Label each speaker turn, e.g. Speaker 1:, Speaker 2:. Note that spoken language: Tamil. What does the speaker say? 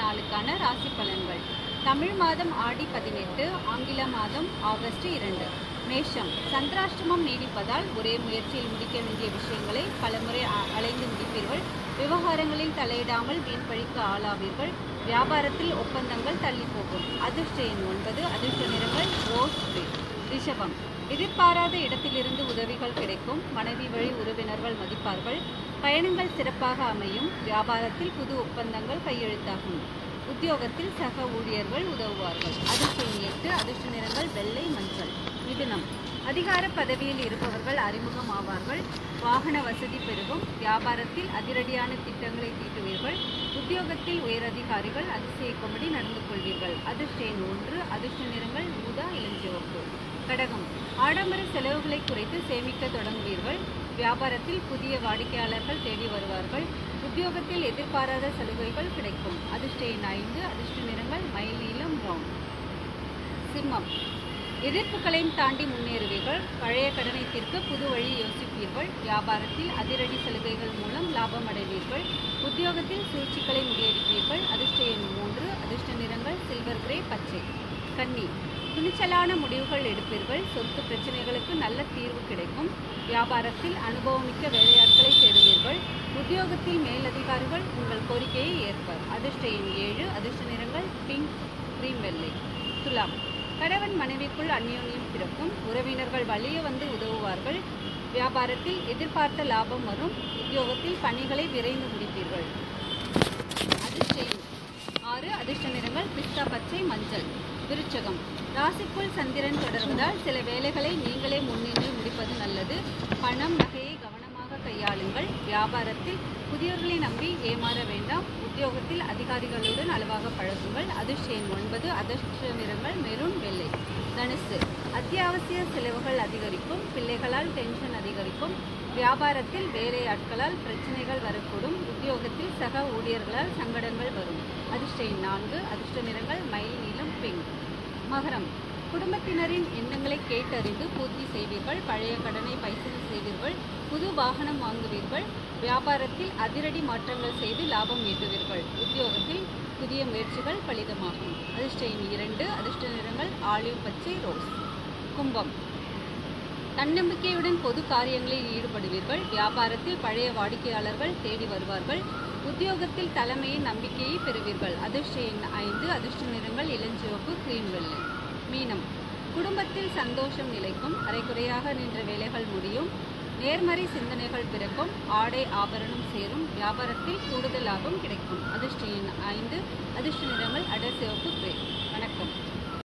Speaker 1: நாளுக்கான ராசி பலன்கள் தமிழ் மாதம் ஆடி பதினெட்டு ஆங்கில மாதம் ஆகஸ்ட் இரண்டு மேஷம் சந்திராஷ்டமம் நீடிப்பதால் ஒரே முயற்சியில் முடிக்க வேண்டிய விஷயங்களை பலமுறை அ- அலைந்து முடிப்பீர்கள் விவகாரங்களில் தலையிடாமல் வீண் பழிக்கு ஆளாவீர்கள் வியாபாரத்தில் ஒப்பந்தங்கள் தள்ளி போகும் அதிர்ஷ்ட எண் ஒன்பது அதிர்ஷ்ட நிறங்கள் ரோஸ் கிரே ரிஷபம் எதிர்பாராத இடத்திலிருந்து உதவிகள் கிடைக்கும் மனைவி வழி உறவினர்கள் மதிப்பார்கள் பயணங்கள் சிறப்பாக அமையும் வியாபாரத்தில் புது ஒப்பந்தங்கள் கையெழுத்தாகும் உத்தியோகத்தில் சக ஊழியர்கள் உதவுவார்கள் அதிர்ஷ்ட எண் எட்டு அதிர்ஷ்ட நிறங்கள் வெள்ளை மஞ்சள் மிதுனம் அதிகார பதவியில் இருப்பவர்கள் அறிமுகம் ஆவார்கள் வாகன வசதி பெருகும் வியாபாரத்தில் அதிரடியான திட்டங்களை தீட்டுவீர்கள் உத்தியோகத்தில் உயரதிகாரிகள் அதிசயிக்கும்படி நடந்து கொள்வீர்கள் அதிர்ஷ்ட எண் ஒன்று அதிர்ஷ்ட நிறங்கள் ஊதா இளஞ்சிவப்பு கடகம் ஆடம்பர செலவுகளை குறைத்து சேமிக்க தொடங்குவீர்கள் வியாபாரத்தில் புதிய வாடிக்கையாளர்கள் தேடி வருவார்கள் உத்தியோகத்தில் எதிர்பாராத சலுகைகள் கிடைக்கும் அதிர்ஷ்ட எண் ஐந்து அதிர்ஷ்ட நிறங்கள் மயில் நீலம் பிரவுன் சிம்மம் எதிர்ப்புகளையும் தாண்டி முன்னேறுவீர்கள் பழைய கடனை தீர்க்க புது வழி யோசிப்பீர்கள் வியாபாரத்தில் அதிரடி சலுகைகள் மூலம் லாபம் அடைவீர்கள் உத்தியோகத்தில் சூழ்ச்சிகளை முறியடிப்பீர்கள் அதிர்ஷ்ட எண் மூன்று அதிர்ஷ்ட நிறங்கள் சில்வர் கிரே பச்சை கன்னி துணிச்சலான முடிவுகள் எடுப்பீர்கள் சொத்து பிரச்சனைகளுக்கு நல்ல தீர்வு கிடைக்கும் வியாபாரத்தில் அனுபவமிக்க வேலையாட்களை தேடுவீர்கள் உத்தியோகத்தில் மேலதிகாரிகள் உங்கள் கோரிக்கையை ஏற்பர் அதிர்ஷ்ட எண் ஏழு அதிர்ஷ்ட நிறங்கள் பிங்க் கிரீம் வெள்ளை துலாம் கணவன் மனைவிக்குள் அந்யோன்யம் பிறக்கும் உறவினர்கள் வழிய வந்து உதவுவார்கள் வியாபாரத்தில் எதிர்பார்த்த லாபம் வரும் உத்தியோகத்தில் பணிகளை விரைந்து முடிப்பீர்கள் அதிர்ஷ்ட எண் ஆறு அதிர்ஷ்ட நிறங்கள் பிஸ்தா பச்சை மஞ்சள் விருச்சகம் ராசிக்குள் சந்திரன் தொடர்வதால் சில வேலைகளை நீங்களே முன்னின்று முடிப்பது நல்லது பணம் நகையை கவனமாக கையாளுங்கள் வியாபாரத்தில் புதியவர்களை நம்பி ஏமாற வேண்டாம் உத்தியோகத்தில் அதிகாரிகளுடன் அளவாக பழகுங்கள் அதிர்ஷ்ட எண் ஒன்பது அதிர்ஷ்ட நிறங்கள் மெரூன் வெள்ளை தனுசு அத்தியாவசிய செலவுகள் அதிகரிக்கும் பிள்ளைகளால் டென்ஷன் அதிகரிக்கும் வியாபாரத்தில் வேலையாட்களால் பிரச்சனைகள் வரக்கூடும் உத்தியோகத்தில் சக ஊழியர்களால் சங்கடங்கள் வரும் அதிர்ஷ்ட எண் நான்கு அதிர்ஷ்ட நிறங்கள் மயில் நீலம் பிங்க் மகரம் குடும்பத்தினரின் எண்ணங்களை கேட்டறிந்து பூர்த்தி செய்வீர்கள் பழைய கடனை பைசல் செய்வீர்கள் புது வாகனம் வாங்குவீர்கள் வியாபாரத்தில் அதிரடி மாற்றங்கள் செய்து லாபம் ஈட்டுவீர்கள் உத்தியோகத்தில் புதிய முயற்சிகள் பலிதமாகும் அதிர்ஷ்ட எண் இரண்டு அதிர்ஷ்ட நிறங்கள் ஆலிவ் பச்சை ரோஸ் கும்பம் தன்னம்பிக்கையுடன் பொது காரியங்களில் ஈடுபடுவீர்கள் வியாபாரத்தில் பழைய வாடிக்கையாளர்கள் தேடி வருவார்கள் உத்தியோகத்தில் தலைமையின் நம்பிக்கையை பெறுவீர்கள் அதிர்ஷ்ட எண் ஐந்து அதிர்ஷ்ட நிறங்கள் இளஞ்சிவப்பு கிரீம் வெள்ளை மீனம் குடும்பத்தில் சந்தோஷம் நிலைக்கும் அரைக்குறையாக நின்ற வேலைகள் முடியும் நேர்மறை சிந்தனைகள் பிறக்கும் ஆடை ஆபரணம் சேரும் வியாபாரத்தில் கூடுதல் லாபம் கிடைக்கும் அதிர்ஷ்ட எண் ஐந்து அதிர்ஷ்ட நிறங்கள் அடர் சிவப்பு கிரே